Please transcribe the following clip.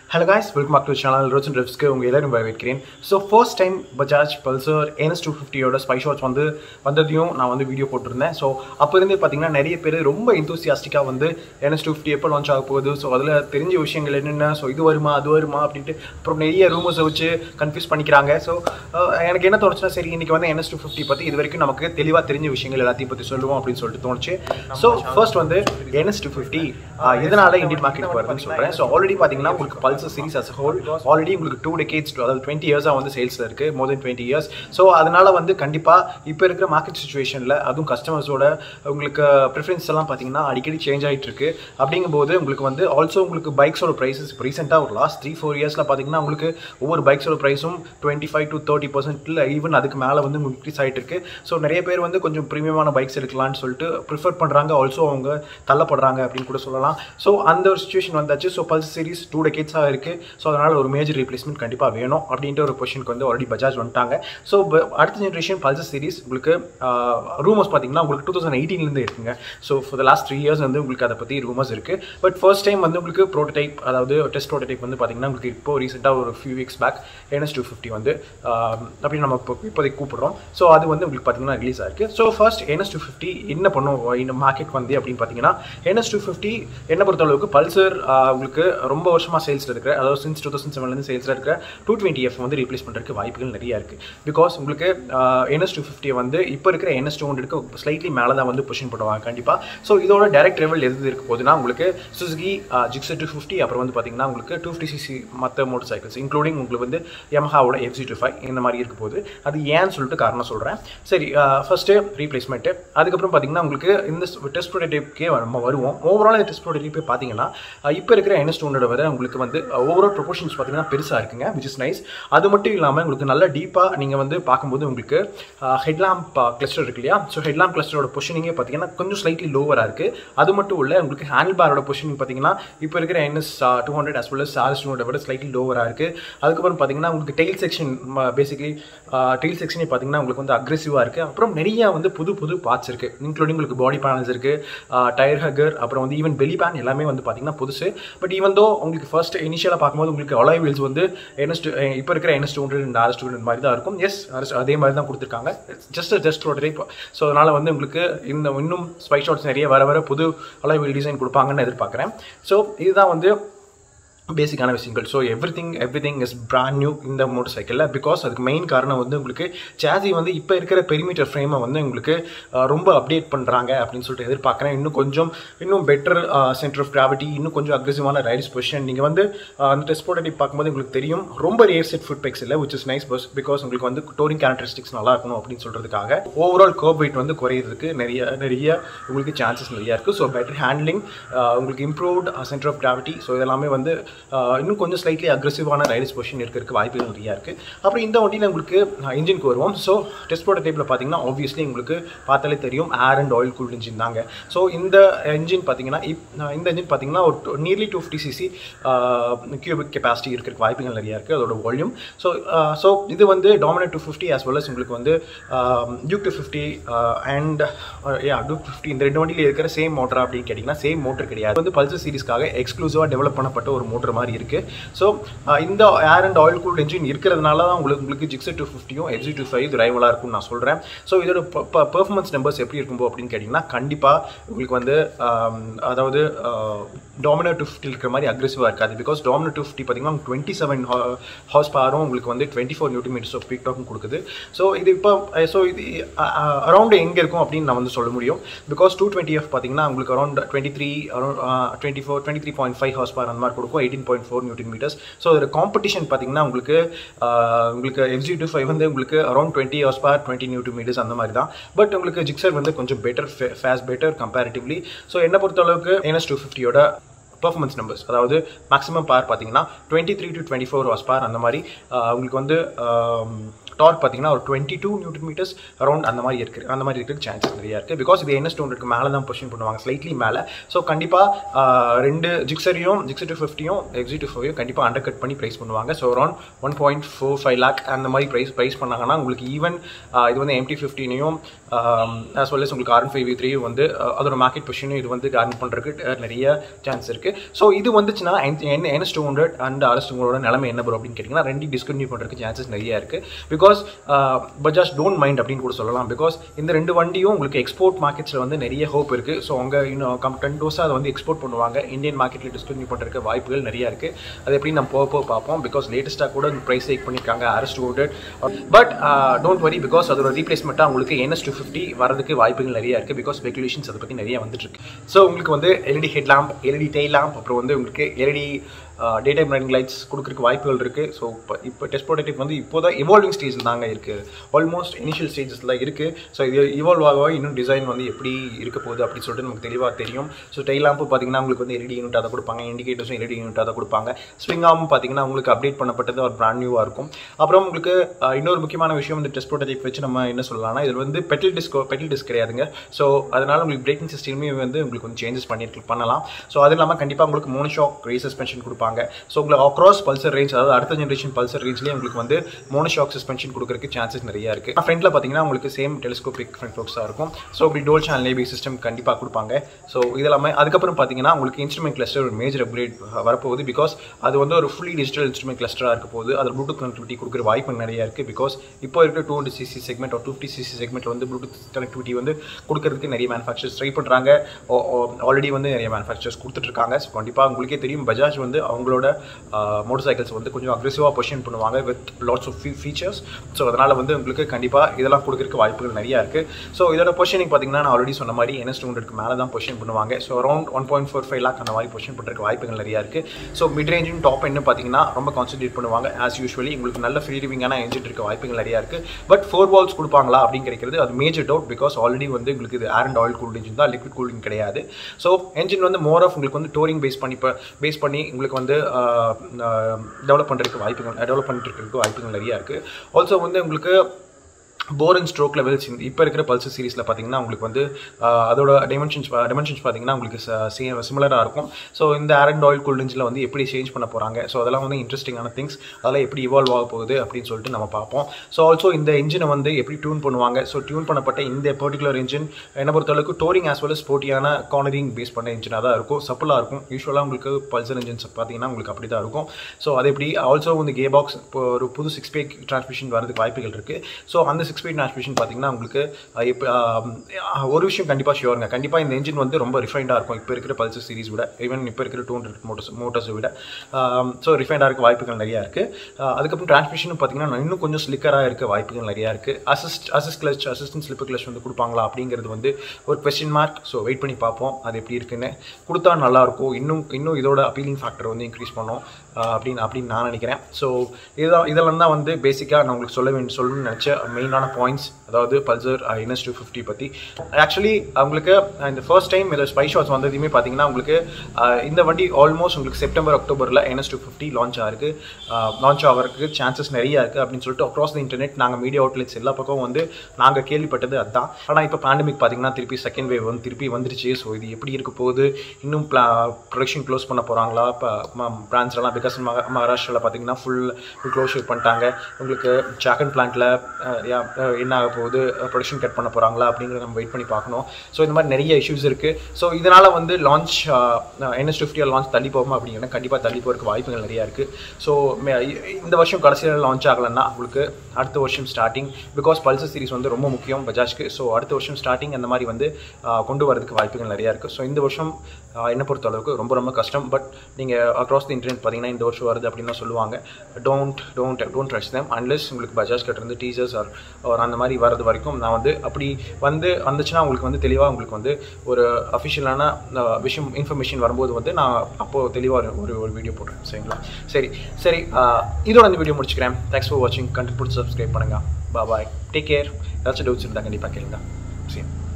hello guys welcome back to channel Rochan ட்ரிப்ஸ்க்கு உங்கள் எல்லாரும் வரவேற்கிறேன் so first time Bajaj Pulsar NS two ஃபிஃப்டியோட ஸ்பை ஷாட்ஸ் வந்து வந்ததையும் நான் வந்து வீடியோ போட்டிருந்தேன் ஸோ அப்போ இருந்து பார்த்தீங்கன்னா நிறைய பேர் ரொம்ப இந்தூசியாஸ்டிக்காக வந்து என்எஸ் டூ ஃபிஃப்டி எப்போ லான்ச் ஆக போகுது ஸோ அதில் தெரிஞ்ச விஷயங்கள் என்னென்ன ஸோ இது வருமா அது வருமா அப்படின்ட்டு அப்புறம் நிறைய ரூமர்ஸை வச்சு கன்ஃபியூஸ் பண்ணிக்கிறாங்க ஸோ எனக்கு என்ன தோணுச்சுன்னா சரி இன்னைக்கு வந்து என்எஸ் டூ ஃபிஃப்டி பற்றி இது வரைக்கும் நமக்கு தெளிவாக தெரிஞ்ச விஷயங்கள் எல்லாத்தையும் பற்றி சொல்லுவோம் அப்படின்னு சொல்லிட்டு தோணுச்சு ஸோ ஃபர்ஸ்ட் வந்து என்எஸ் டூ ஃபிஃப்டி எதனால இந்தியன் மார்க்கெட் வருதுன்னு சொல்கிறேன் ஸோ ஆல்ரெடி பார்த்தீங்கன்னா உங்களுக்கு Pulsar series as whole already உங்களுக்கு டூ டெகேட்ஸ் அதாவது டுவெண்ட்டி இயர்ஸாக வந்து சேல்ஸில் இருக்குது more then twenty years so அதனால் வந்து கண்டிப்பாக இப்போ இருக்கிற மார்க்கெட் சுச்சுவேஷனில் அதுவும் கஸ்டமர்ஸோட உங்களுக்கு ப்ரிஃபரன்ஸ் எல்லாம் பார்த்தீங்கன்னா அடிக்கடி சேஞ்ச் ஆகிட்டு இருக்கு அப்படிங்கும்போது உங்களுக்கு வந்து ஆல்சோ உங்களுக்கு பைக்ஸோட ப்ரைஸஸ் இப்போ ரீசெண்டாக ஒரு லாஸ்ட் த்ரீ ஃபோர் இயர்ஸில் பார்த்தீங்கன்னா உங்களுக்கு ஒவ்வொரு பைக்ஸோட ப்ரைஸும் டுவெண்ட்டி ஃபைவ் டு தேர்ட்டி பர்சன்ட்டில் ஈவன் அதுக்கு மேலே வந்து உங்களுக்கு இன்க்ரீஸ் ஆகிட்டு இருக்கு ஸோ நிறைய பேர் வந்து கொஞ்சம் ப்ரீமியமான பைக்ஸ் எடுக்கலாம்னு சொல்லிட்டு ப்ரிஃபர் பண்ணுறாங்க ஆல்சோ அவங்க தள்ளப்படுறாங்க அப்படின்னு கூட சொல்லலாம் ஸோ அந்த ஒரு சுச்சுவேஷன் வந்தாச்சு ஸோ பல்ஸ் சீரிஸ் டூ டெகேட்ஸாக இருக்குது ஸோ அதனால் ஒரு மேஜர் ரீப்ளேஸ்மெண்ட் கண்டிப்பாக வேணும் அப்படின்ற ஒரு பொசிஷனுக்கு வந்து ஆல்ரெடி பஜாஜ் வந்துட்டாங்க ஸோ அடுத்த ஜென்ரேஷன் பல்சர் சீரிஸ் உங்களுக்கு ரூமர்ஸ் பார்த்தீங்கன்னா உங்களுக்கு டூ தௌசண்ட் எயிட்டீன்லேருந்து இருக்குங்க so for the last three years வந்து உங்களுக்கு அதை பற்றி ரூமர்ஸ் இருக்குது பட் ஃபர்ஸ்ட் டைம் வந்து உங்களுக்கு ப்ரோட்டோடைப் அதாவது டெஸ்ட் ப்ரோட்டோடைப் வந்து பார்த்தீங்கன்னா உங்களுக்கு இப்போ ரீசெண்டாக ஒரு few weeks back NS two fifty வந்து அப்படின்னு நம்ம இப்போ இப்போதைக்கு கூப்பிடுறோம் ஸோ அது வந்து உங்களுக்கு பார்த்தீங்கன்னா ரிலீஸ் ஆயிருக்கு so first NS two fifty என்ன பண்ணும் இந்த மார்க்கெட் வந்து அப்படின்னு பார்த்தீங்கன்னா என்எஸ் டூ ஃபிஃப்டி என்ன பொறுத்தளவுக்கு பல்சர் உங்களுக்கு ரொம்ப வருஷமாக சேல்ஸில் இருக்கிற அதாவது சின்ஸ் டூ தௌசண்ட் செவன்லேருந்து சேல்ஸில் இருக்கிற டூ டுவெண்ட்டி எஃப் வந்து ரீப்ளேஸ் பண்ணுறதுக்கு வாய்ப்புகள் நிறைய இருக்குது பிகாஸ் உங்களுக்கு என்எஸ் டூ ஃபிஃப்டியை வந்து இப்போ இருக்கிற என்எஸ் டூ ஹண்ட்ரட்க்கு ஸ்லைட்லி மேலே தான் வந்து பொசிஷன் பண்ணுவாங்க கண்டிப்பாக ஸோ இதோட டேரக்ட் லெவல் எது இருக்க போகுதுன்னா உங்களுக்கு சுசுகி ஜிக்ஸர் டூ ஃபிஃப்டி அப்புறம் வந்து பார்த்தீங்கன்னா உங்களுக்கு டூ ஃபிஃப்டி சிசி மற்ற மோட்டர் சைக்கிள்ஸ் இன்க்ளூடிங் உங்களுக்கு வந்து யமஹாவோட எஃப்சி டூ ஃபைவ் இந்த மாதிரி இருக்க போகுது அது ஏன்னு சொல்லிட்டு காரணம் சொல்கிறேன் சரி ஃபஸ்ட்டு ரீப்ளேஸ்மெண்ட்டு அதுக்கப்புறம் பார்த்தீங்கன்னா உங்களுக்கு இந்த டெஸ்ட் ப்ரோட்டோடைப்க்கே நம்ம வருவோம் ஓவரால் இந்த டெஸ்ட் ப்ரோட்டோடைப்பே பார்த்தீங்கன்னா இப்போ இருக்கிற என்எஸ் டூ ஹண்ட்ரட் வர உங்களுக்கு வந்து ஓவரால் ப்ரொபோஷன்ஸ் பார்த்தீங்கன்னா பெருசாக இருக்குங்க விச் இஸ் நைஸ் அது மட்டும் இல்லாமல் உங்களுக்கு நல்ல டீப்பாக நீங்கள் வந்து பார்க்கும்போது உங்களுக்கு ஹெட்லாம்ப் கிளஸ்டர் இருக்கு இல்லையா ஸோ ஹெட்லாம்ப் கிளஸ்டரோட பொசிஷனிங்கே பார்த்தீங்கன்னா கொஞ்சம் ஸ்லைட்லி லோவராக இருக்குது அது மட்டும் இல்லை உங்களுக்கு ஹேண்டில் பாரோட பொசிஷனிங் பார்த்தீங்கன்னா இப்போ இருக்கிற NS two hundred as well as RS two hundred விட ஸ்லைட்லி லோவராக இருக்குது அதுக்கப்புறம் பார்த்தீங்கன்னா உங்களுக்கு டெயில் செக்ஷன் பேசிக்கலி டெயில் செக்ஷனே பார்த்தீங்கன்னா உங்களுக்கு வந்து அக்ரெசிவாக இருக்குது அப்புறம் நிறைய வந்து புது புது பார்ட்ஸ் இருக்குது இன்க்ளூடிங் உங்களுக்கு பாடி பேனல்ஸ் இருக்குது டயர் ஹக்கர் அப்புறம் வந்து ஈவன் பெலி பேன் எல்லாமே வந்து பார்த்தீங்கன்னா புதுசு பட் ஈவன் தோ உங்களுக்கு ஃபர்ஸ்ட் இனிஷியலாக பார்க்கும்போது உங்களுக்கு அலாய் வீல்ஸ் வந்து என்எஸ் இப்போ இருக்கிற NS two hundred and RS two hundred மாதிரி தான் இருக்கும் எஸ் அதே மாதிரி தான் கொடுத்துருக்காங்க ஜஸ்ட் ஜஸ்ட் ரோட்டரி ஸோ அதனால் வந்து உங்களுக்கு இந்த இன்னும் ஸ்பை ஷாட்ஸ் நிறைய வர வர புது அலாய் வீல் டிசைன் கொடுப்பாங்கன்னு எதிர்பார்க்குறேன் ஸோ இதுதான் வந்து பேசிக்கான விஷயங்கள் so everything everything is brand new இந்த மோட்டர் சைக்கிளில் பிகாஸ் அதுக்கு மெயின் காரணம் வந்து உங்களுக்கு சாசி வந்து இப்போ இருக்கிற பெரிமீட்டர் ஃப்ரேமை வந்து உங்களுக்கு ரொம்ப அப்டேட் பண்ணுறாங்க அப்படின்னு சொல்லிட்டு எதிர்பார்க்குறேன் இன்னும் கொஞ்சம் இன்னும் பெட்டர் சென்டர் ஆஃப் கிராவிட்டி இன்னும் கொஞ்சம் அக்ரெசிவான ரைட்ஸ் பொசிஷன் நீங்கள் வந்து அந்த டெஸ்ட் ப்ரோட்டோடைப் பார்க்கும்போது உங்களுக்கு தெரியும் ரொம்ப ரியர் செட் ஃபுட் பெக்ஸ் இல்லை which is nice plus because உங்களுக்கு வந்து டோரிங் கேரக்டரிஸ்டிக்ஸ் நல்லா இருக்கணும் அப்படின்னு சொல்கிறதுக்காக ஓவரால் கர்வ் வெயிட் வந்து குறையிறதுக்கு நிறைய நிறைய உங்களுக்கு சான்சஸ் நிறையா இருக்குது ஸோ பெட்டர் ஹேண்ட்லிங் உங்களுக்கு improved centre of gravity so இதெல்லாமே வந்து இன்னும் கொஞ்சம் ஸ்லைட்லி அக்ரெசிவான ரைடர்ஸ் பொசிஷன் இருக்கிறதுக்கு வாய்ப்புகள் நிறையா இருக்குது அப்புறம் இந்த வண்டியில் உங்களுக்கு இன்ஜினுக்கு வருவோம் ஸோ டெஸ்ட் போட்ட டைப்பில் பார்த்தீங்கன்னா ஆப்வியஸ்லி உங்களுக்கு பார்த்தாலே தெரியும் air and oil cooled engine தாங்க ஸோ இந்த இன்ஜின் பார்த்தீங்கன்னா இப் இந்த இன்ஜின் பார்த்தீங்கன்னா ஒரு nearly two fifty CC cubic capacity இருக்கிறதுக்கு வாய்ப்புகள் நிறையா இருக்குது அதோட வால்யூம் ஸோ ஸோ இது வந்து Dominar two fifty as well as உங்களுக்கு வந்து Duke two fifty and yeah Duke fifty இந்த ரெண்டு வண்டியில் இருக்கிற சேம் மோட்டர் அப்படின்னு கேட்டிங்கன்னா சேம் மோட்டர் கிடையாது வந்து பல்சர் சீரிஸ்க்காக எக்ஸ்க்ளூசிவாக டெவலப் பண்ணப்பட்ட ஒரு மோட்டர் மாதிரி இருக்குது ஸோ இந்த air and oil cooled engine இருக்கிறதுனால தான் உங்களுக்கு உங்களுக்கு ஜிக்ஸர் டூ ஃபிஃப்டியும் எஃப்ஜி டூ ஃபைவ் இது ரைவலாக இருக்கும்னு நான் சொல்கிறேன் ஸோ இதோட பெர்ஃபார்மன்ஸ் நம்பர்ஸ் எப்படி இருக்கும்போ அப்படின்னு கேட்டிங்கன்னா கண்டிப்பாக உங்களுக்கு வந்து அதாவது டாமினர் டூ ஃபிஃப்டி இருக்கிற மாதிரி அக்ரெசிவாக இருக்காது பிகாஸ் டாமினர் டூ ஃபிஃப்டி பார்த்தீங்கன்னா டுவெண்ட்டி செவன் ஹார்ஸ் பவரும் உங்களுக்கு வந்து twenty four newton metres of peak டாக்கும் கொடுக்குது ஸோ இது இப்போ ஸோ இது அரௌண்ட் எங்கே இருக்கும் அப்படின்னு நான் வந்து சொல்ல முடியும் பிகாஸ் டூ டுவெண்ட்டி எஃப் பார்த்தீங்கன்னா உங்களுக்கு around twenty three around twenty four twenty three point five horse power அந்த மாதிரி கொடுக்கும் eighteen point four newton metres so ஒரு காம்படிஷன் பார்த்தீங்கன்னா உங்களுக்கு உங்களுக்கு எஃப்ஜி டூ ஃபைவ் வந்து உங்களுக்கு around twenty horse power twenty newton metres அந்த மாதிரி தான் பட் உங்களுக்கு ஜிக்ஸர் வந்து கொஞ்சம் better fast better comparatively so என்ன பொறுத்தளவுக்கு என்எஸ் டூ ஃபிஃப்டியோட பர்ஃபார்மன்ஸ் நம்பர்ஸ் அதாவது மேக்ஸிமம் பார் பார்த்தீங்கன்னா twenty three to twenty four horse power அந்த மாதிரி உங்களுக்கு வந்து டார்க் பார்த்தீங்கன்னா ஒரு twenty two newton metres around அந்த மாதிரி இருக்குது அந்த மாதிரி இருக்கிற சான்சஸ் நிறையா இருக்குது பிகாஸ் இது என்ன ஸ்டோன் இருக்குது மேலே தான் பொசிஷன் பண்ணுவாங்க ஸ்லைட்லி மேலே ஸோ கண்டிப்பாக ரெண்டு ஜிக்ஸரையும் ஜிக்ஸர் டூ ஃபிஃப்டியும் எக்ஸி டூ ஃபைவையும் கண்டிப்பாக அண்டர் கட் பண்ணி ப்ரைஸ் பண்ணுவாங்க so around one point four five lakh அந்த மாதிரி ப்ரைஸ் ப்ரைஸ் பண்ணாங்கன்னா உங்களுக்கு ஈவன் இது வந்து எம்டி ஃபிஃப்டினையும் ஆஸ் வெல் உங்களுக்கு ஆர் ஃபைவ் த்ரீயும் வந்து அதோட மார்க்கெட் பொசிஷனும் இது வந்து கார்ன் பண்ணுறதுக்கு நிறைய சான்ஸ் இருக்குது ஸோ இது வந்துச்சுன்னா என்ன NS two hundred and RS டூங்களோட நிலைமை என்ன ப்ரோ அப்படின்னு கேட்டிங்கன்னா ரெண்டு டிஸ்கன்டினியூ பண்ணுறதுக்கு சான்சஸ் நிறைய இருக்குது பிகாஸ் பஜாஜ் டோன்ட் மைண்ட் அப்படின்னு கூட சொல்லலாம் பிகாஸ் இந்த ரெண்டு வண்டியும் உங்களுக்கு எக்ஸ்போர்ட் மார்க்கெட்ஸில் வந்து நிறைய ஹோப் இருக்குது ஸோ அவங்க இன்னும் கம் கண்டினியூஸாக அதை வந்து எக்ஸ்போர்ட் பண்ணுவாங்க இந்தியன் மார்க்கெட்டில் டிஸ்கன்டினியூ பண்ணுறதுக்கு வாய்ப்புகள் நிறைய இருக்குது அது எப்படி நம்ம போக போக பார்ப்போம் பிகாஸ் லேட்டஸ்ட்டாக கூட ப்ரைஸ் ஹைக் பண்ணியிருக்காங்க RS two hundred but don't worry because அதோட ரீப்ளேஸ்மெண்ட்டாக உங்களுக்கு என்எஸ் டூ ஃபிஃப்டி வரதுக்கு வாய்ப்புகள் நிறைய இருக்குது பிகாஸ் ஸ்பெகுலேஷன்ஸ் அதை பற்றி நிறைய வந்துட்டு இருக்கு ஸோ உங்களுக்கு வந்து LED head lamp LED tail lamp அப்புறம் வந்து உங்களுக்கு LED daytime running lights கொடுக்குறக்கு வாய்ப்புகள் இருக்குது ஸோ இப்போ இப்போ டெஸ்ட் ப்ரோடக்டிவ் வந்து இப்போ தான் இவால்விங் ஸ்டேஜில் தாங்க இருக்குது ஆல்மோஸ்ட் இனிஷியல் ஸ்டேஜஸில் இருக்குது ஸோ இது இவால்வ் ஆக இன்னும் டிசைன் வந்து எப்படி இருக்க போகுது அப்படின்னு சொல்லிட்டு நமக்கு தெளிவாக தெரியும் ஸோ டெய் லேம்பு பார்த்தீங்கன்னா உங்களுக்கு வந்து எல்இடி யூனிட்டாக தான் கொடுப்பாங்க இண்டிகேட்டர்ஸும் எல்இடி யூனிட்டாக தான் கொடுப்பாங்க ஸ்விங் ஆகும் பார்த்தீங்கன்னா உங்களுக்கு அப்டேட் பண்ணப்பட்டது ஒரு பிராண்ட் நியூவாக இருக்கும் அப்புறம் உங்களுக்கு இன்னொரு முக்கியமான விஷயம் வந்து டெஸ்ட் ப்ரோடக்ட் வச்சு நம்ம என்ன சொல்லலாம்னா இதில் வந்து பெட்டில் டிஸ்க் பெட்டில் டிஸ்க் கிடையாதுங்க ஸோ அதனால் உங்களுக்கு பிரேக்கிங் சிஸ்டமே வந்து உங்களுக்கு வந்து சேஞ்சஸ் பண்ணி பண்ணலாம் ஸோ அது இல்லாமல் கண்டிப்பாக உங்களுக்கு மோனோ ஷாக் ரே சஸ்பென்ஷன் கொடுப்பாங்க ஸோ உங்களுக்கு அக்ராஸ் பல்சர் ரேஞ்ச் அதாவது அடுத்த ஜென்ரேஷன் பல்சர் ரேஞ்ச்லேயே உங்களுக்கு வந்து மோனோ ஷாக் சஸ்பென்ஷன் கொடுக்குறதுக்கு சான்சஸ் நிறைய இருக்குது ஃப்ரண்ட்டில் பார்த்தீங்கன்னா உங்களுக்கு சேம் டெலிஸ்கோபிக் ஃப்ரண்ட் ஃபோக்ஸாக இருக்கும் ஸோ உங்களுக்கு டோல் சேனல் ஏபி சிஸ்டம் கண்டிப்பாக கொடுப்பாங்க ஸோ இதெல்லாமே அதுக்கப்புறம் பார்த்தீங்கன்னா உங்களுக்கு இன்ஸ்ட்ருமெண்ட் கிளஸ்டர் ஒரு மேஜர் அப்கிரேட் வரப்போகுது பிகாஸ் அது வந்து ஒரு ஃபுல்லி டிஜிட்டல் இன்ஸ்ட்ருமெண்ட் கிளஸ்டராக இருக்க போகுது அதில் ப்ளூடூத் கனெக்டிவிட்டி கொடுக்குற வாய்ப்பு நிறைய இருக்குது பிகாஸ் இப்போ இருக்கிற டூ ஹண்ட்ரட் சிசி செக்மெண்ட் ஒரு டூ ஃபிஃப்டி சிசி செக்மெண்ட் வந்து ப்ளூடூத் கனெக்டிவிட்டி வந்து கொடுக்கறதுக்கு நிறைய மேனுஃபேக்சர்ஸ் ட்ரை பண்ணுறாங்க ஆல்ரெடி வந்து நிறைய மேனுஃபேக்சர்ஸ் கொடுத்துட்ருக்காங்க ஸோ கண்டிப்பாக உங்களுக்கே தெரியும் பஜாஜ் வந்து அவங்களோட மோட்டர் சைக்கிள்ஸ் வந்து கொஞ்சம் அக்ரெசிவாக பொசிஷன் பண்ணுவாங்க with lots of features so அதனால் வந்து உங்களுக்கு கண்டிப்பாக இதெல்லாம் கொடுக்கறதுக்கு வாய்ப்புகள் நிறையா இருக்குது ஸோ இதோட பொசிஷனிங் பார்த்தீங்கன்னா நான் ஆல்ரெடி சொன்ன மாதிரி என்எஸ் டூ ஹண்ட்ரட்க்கு மேலே தான் பொசிஷன் பண்ணுவாங்க so around one point four five lakh அந்த மாதிரி பொசிஷன் பண்ணுறதுக்கு வாய்ப்புகள் நிறையா இருக்குது ஸோ மிட் ரேஞ்சும் டாப் என்ன பார்த்தீங்கன்னா ரொம்ப கான்சன்ட்ரேட் பண்ணுவாங்க ஆஸ் யூஸ்வலி உங்களுக்கு நல்ல ஃப்ரீ ரிவிங்கான என்ஜின் இருக்க வாய்ப்புகள் நிறையா இருக்குது பட் ஃபோர் வால்ஸ் கொடுப்பாங்களா அப்படின்னு கிடைக்கிறது அது மேஜர் டவுட் பிகாஸ் ஆல்ரெடி வந்து உங்களுக்கு இது air and oil cooled engine தான் லிக்விட் கூலிங் கிடையாது ஸோ என்ஜின் வந்து மோர் ஆஃப் உங்களுக்கு வந்து டோரிங் பேஸ் பண்ணி பேஸ் பண்ணி உங்களுக்கு வந்து டெவலப் பண்ணுறதுக்கு வாய்ப்புகள் டெவலப் பண்ணிட்டு இருக்கிறதுக்கு வாய்ப்புகள் நிறையா இருக்குது ஆல்சோ வந்து உங்களுக்கு போர் அண்ட் ஸ்ட்ரோக் லெவல்ஸ் இப்போ இருக்கிற பல்சர் சீரிஸில் பார்த்தீங்கன்னா உங்களுக்கு வந்து அதோட டைமென்ஷன்ஸ் டைமென்ஷன்ஸ் பார்த்தீங்கன்னா உங்களுக்கு சிமிலராக இருக்கும் ஸோ இந்த ஏர் அண்ட் ஆயில் கூல்டிஞ்சில் வந்து எப்படி சேஞ்ச் பண்ண போகிறாங்க ஸோ அதெல்லாம் வந்து இன்ட்ரெஸ்டிங்கான திங்ஸ் அதெல்லாம் எப்படி இவால்வ் ஆக போகுது அப்படின்னு சொல்லிட்டு நம்ம பார்ப்போம் ஸோ ஆல்சோ இந்த இன்ஜினை வந்து எப்படி டியூன் பண்ணுவாங்க ஸோ டியூன் பண்ணப்பட்ட இந்த பர்டிகுலர் இன்ஜின் என்னை பொறுத்தளவுக்கு டோரிங் ஆஸ் வெல் ஸ்போர்ட்டியான கார்னரிங் பேஸ் பண்ண இன்ஜினாக தான் இருக்கும் சப்பிளாக இருக்கும் யூஸ்வலாக உங்களுக்கு பல்சர் இன்ஜின்ஸ் பார்த்தீங்கன்னா உங்களுக்கு அப்படி தான் இருக்கும் ஸோ அது எப்படி ஆல்சோ வந்து கே பாக்ஸ் இப்போ ஒரு புது சிக்ஸ் பே டிரான்ஸ்மிஷன் வரதுக்கு வாய்ப்புகள் இருக்குது ஸோ அந்த சிக்ஸ் ஸ்பீட் டிரான்ஸ்மிஷன் பார்த்தீங்கன்னா உங்களுக்கு இப்போ ஒரு விஷயம் கண்டிப்பாக ஷியோருங்க கண்டிப்பாக இந்த இன்ஜின் வந்து ரொம்ப ரிஃபைண்டாக இருக்கும் இப்போ இருக்கிற பல்சர் சீரிஸ் விட ஈவன் இப்போ இருக்கிற டூ ஹண்ட்ரட் மோட்டர்ஸ் மோட்டர்ஸை விட ஸோ ரிஃபைண்டாக இருக்க வாய்ப்புகள் நிறையா இருக்குது அதுக்கப்புறம் டிரான்ஸ்மிஷனும் பார்த்தீங்கன்னா இன்னும் கொஞ்சம் ஸ்லிக்கராக இருக்க வாய்ப்புகள் நிறையா இருக்குது assist assist clutch assistant slipper clutch வந்து கொடுப்பாங்களா அப்படிங்கிறது வந்து ஒரு கொஸ்டின் மார்க் ஸோ வெயிட் பண்ணி பார்ப்போம் அது எப்படி இருக்குன்னு கொடுத்தா நல்லாயிருக்கும் இன்னும் இன்னும் இதோட அப்பீலிங் ஃபேக்டர் வந்து இன்க்ரீஸ் பண்ணோம் அப்படின்னு அப்படின்னு நான் நினைக்கிறேன் ஸோ இதுதான் இதெல்லாம் தான் வந்து பேசிக்காக நான் உங்களுக்கு சொல்ல வேண்டிய சொல்லணும்னு நினச்ச மெயினான பாயிண்ட்ஸ் அதாவது பல்சர் என்எஸ் டூ ஃபிஃப்டி பற்றி ஆக்சுவலி உங்களுக்கு இந்த ஃபர்ஸ்ட் டைம் இதில் ஸ்பை ஷாட்ஸ் வந்ததுமே பார்த்தீங்கன்னா உங்களுக்கு இந்த வண்டி ஆல்மோஸ்ட் உங்களுக்கு செப்டம்பர் அக்டோபரில் என்எஸ் டூ ஃபிஃப்டி லான்ச் ஆகிருக்கு லான்ச் ஆகிறதுக்கு சான்சஸ் நிறையா இருக்குது அப்படின்னு சொல்லிட்டு அக்ராஸ் த இன்டர்நெட் நாங்கள் மீடியா அவுட்லெட்ஸ் எல்லா பக்கம் வந்து நாங்கள் கேள்விப்பட்டது அதுதான் ஆனால் இப்போ பேண்டமிக் பார்த்தீங்கன்னா திருப்பி செகண்ட் வேவ் வந்து திருப்பி வந்துருச்சு ஸோ இது எப்படி இருக்க போகுது இன்னும் ப்ளா ப்ரொடக்ஷன் க்ளோஸ் பண்ண போகிறாங்களா இப்போ பிரான்ச்லாம் பிகாஸ் மகா மகாராஷ்டிராவில் பார்த்தீங்கன்னா ஃபுல் க்ளோஷர் பண்ணிட்டாங்க உங்களுக்கு ஜாக்கன் பிளான்ட்டில் என்ன ஆக போகுது ப்ரொடக்ஷன் கட் பண்ண போகிறாங்களா அப்படிங்கிறத நம்ம வெயிட் பண்ணி பார்க்கணும் ஸோ இந்த மாதிரி நிறைய இஷ்யூஸ் இருக்குது ஸோ இதனால் வந்து லான்ச் என்எஸ் ஃபிஃப்டியாக லான்ச் தள்ளி போகும் அப்படிங்கன்னா கண்டிப்பாக தள்ளி போகிறதுக்கு வாய்ப்புகள் நிறையா இருக்குது ஸோ இந்த வருஷம் கடைசியில் லான்ச் ஆகலைன்னா உங்களுக்கு அடுத்த வருஷம் ஸ்டார்டிங் பிகாஸ் பல்சர் சீரிஸ் வந்து ரொம்ப முக்கியம் பஜாஜ்க்கு ஸோ அடுத்த வருஷம் ஸ்டார்டிங் அந்த மாதிரி வந்து கொண்டு வரதுக்கு வாய்ப்புகள் நிறையா இருக்குது ஸோ இந்த வருஷம் என்னை பொறுத்த அளவுக்கு ரொம்ப ரொம்ப கஷ்டம் பட் நீங்கள் அக்ராஸ் தி இன்டர்நெட் பார்த்தீங்கன்னா இந்த வருஷம் வருது அப்படின்னு தான் சொல்லுவாங்க don't don't don't trust them unless உங்களுக்கு பஜாஜ் கிட்ட இருந்து டீசர்ஸ் ஆர் ஒரு அந்த மாதிரி வரது வரைக்கும் நான் வந்து அப்படி வந்து வந்துச்சுன்னா உங்களுக்கு வந்து தெளிவாக உங்களுக்கு வந்து ஒரு அஃபிஷியலான விஷயம் இன்ஃபர்மேஷன் வரும்போது வந்து நான் அப்போது தெளிவாக ஒரு ஒரு வீடியோ போடுறேன் சரிங்களா சரி சரி இதோட இந்த வீடியோ முடிச்சுக்கிறேன் தேங்க்ஸ் ஃபார் வாட்சிங் கண்டிப்பாக சப்ஸ்கிரைப் பண்ணுங்கள் பாய் டேக் கேர் ஏதாச்சும் டவுட்ஸ் இருந்தால் கண்டிப்பாக கேளுங்க சரி